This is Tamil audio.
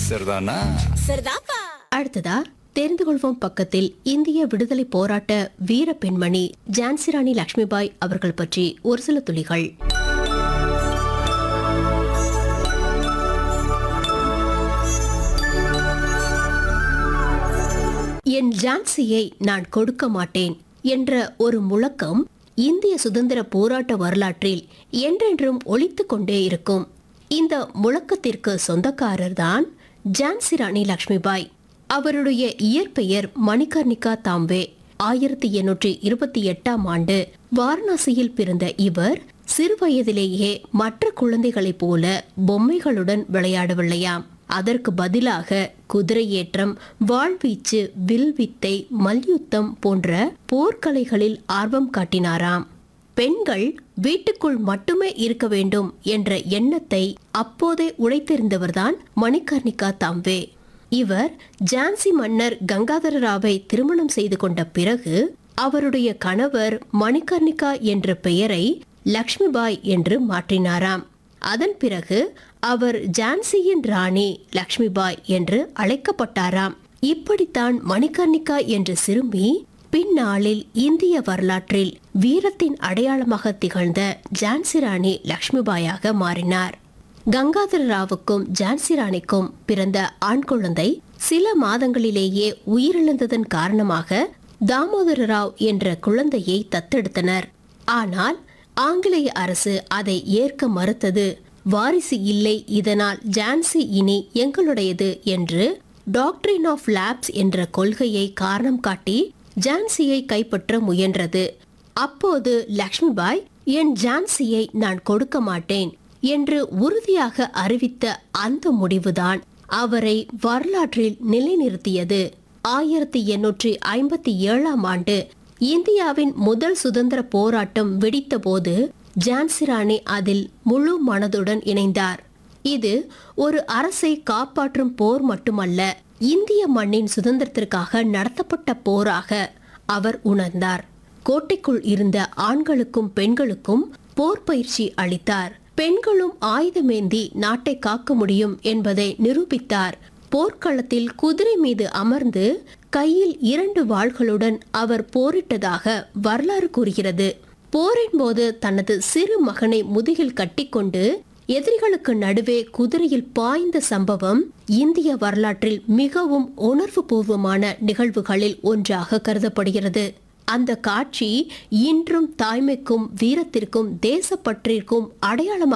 சரிதானா சரிதாப்பா அடுத்ததா தெரிந்து கொள்வோம் பக்கத்தில் இந்திய விடுதலை போராட்ட வீர பெண்மணி ஜான்சிராணி லட்சுமிபாய் அவர்கள் பற்றி ஒரு சில துளிகள் என் ஜான்சியை நான் கொடுக்க மாட்டேன் என்ற ஒரு முழக்கம் இந்திய சுதந்திர போராட்ட வரலாற்றில் என்றென்றும் ஒலித்துக் கொண்டே இருக்கும் இந்த முழக்கத்திற்கு சொந்தக்காரர் தான் ஜான்சி ராணி லட்சுமிபாய் அவருடைய இயற்பெயர் மணிகர்ணிகா தாம்வே ஆயிரத்தி எண்ணூற்றி இருபத்தி எட்டாம் ஆண்டு வாரணாசியில் பிறந்த இவர் சிறுவயதிலேயே மற்ற குழந்தைகளைப் போல பொம்மைகளுடன் விளையாடவில்லையாம் அதற்கு பதிலாக குதிரையேற்றம் வாழ்வீச்சு வில்வித்தை மல்யுத்தம் போன்ற போர்க்கலைகளில் ஆர்வம் காட்டினாராம் பெண்கள் வீட்டுக்குள் மட்டுமே இருக்க வேண்டும் என்ற எண்ணத்தை அப்போதே உடைத்தெறிந்தவர்தான் மணிகர்ணிகா தாம்வே இவர் ஜான்சி மன்னர் கங்காதர ராவை திருமணம் செய்து கொண்ட பிறகு அவருடைய கணவர் மணிகர்ணிகா என்ற பெயரை லக்ஷ்மிபாய் என்று மாற்றினாராம் அதன் பிறகு அவர் ஜான்சியின் ராணி லக்ஷ்மிபாய் என்று அழைக்கப்பட்டாராம் இப்படித்தான் மணிகர்ணிகா என்ற சிறுமி பின்னாளில் இந்திய வரலாற்றில் வீரத்தின் அடையாளமாக திகழ்ந்த ஜான்சி ராணி லக்ஷ்மிபாயாக மாறினார் கங்காதர ராவுக்கும் ஜான்சி ராணிக்கும் பிறந்த ஆண் குழந்தை சில மாதங்களிலேயே உயிரிழந்ததன் காரணமாக தாமோதர ராவ் என்ற குழந்தையை தத்தெடுத்தனர் ஆனால் ஆங்கிலேய அரசு அதை ஏற்க மறுத்தது வாரிசு இல்லை இதனால் ஜான்சி இனி எங்களுடையது என்று டாக்டரின் ஆஃப் லேப்ஸ் என்ற கொள்கையை காரணம் காட்டி ஜான்சியை கைப்பற்ற முயன்றது அப்போது லக்ஷ்மிபாய் என் ஜான்சியை நான் கொடுக்க மாட்டேன் என்று உறுதியாக அறிவித்த அந்த முடிவுதான் அவரை வரலாற்றில் நிலைநிறுத்தியது ஆயிரத்தி எண்ணூற்றி ஐம்பத்தி ஏழாம் ஆண்டு இந்தியாவின் முதல் சுதந்திர போராட்டம் வெடித்தபோது ஜான்சி ராணி அதில் முழு மனதுடன் இணைந்தார் இது ஒரு அரசை காப்பாற்றும் போர் மட்டுமல்ல இந்திய மண்ணின் சுதந்திரத்திற்காக நடத்தப்பட்ட போராக அவர் உணர்ந்தார் கோட்டைக்குள் இருந்த ஆண்களுக்கும் பெண்களுக்கும் போர் பயிற்சி அளித்தார் பெண்களும் ஆயுதமேந்தி நாட்டை காக்க முடியும் என்பதை நிரூபித்தார் போர்க்களத்தில் குதிரை மீது அமர்ந்து கையில் இரண்டு வாள்களுடன் அவர் போரிட்டதாக வரலாறு கூறுகிறது போரின் போது தனது சிறு மகனை முதுகில் கட்டிக்கொண்டு எதிரிகளுக்கு நடுவே குதிரையில் பாய்ந்த சம்பவம் இந்திய வரலாற்றில் மிகவும் உணர்வு பூர்வமான நிகழ்வுகளில் ஒன்றாக கருதப்படுகிறது அந்த காட்சி இன்றும் தாய்மைக்கும் வீரத்திற்கும் தேசப்பற்றிற்கும் அடையாளமாக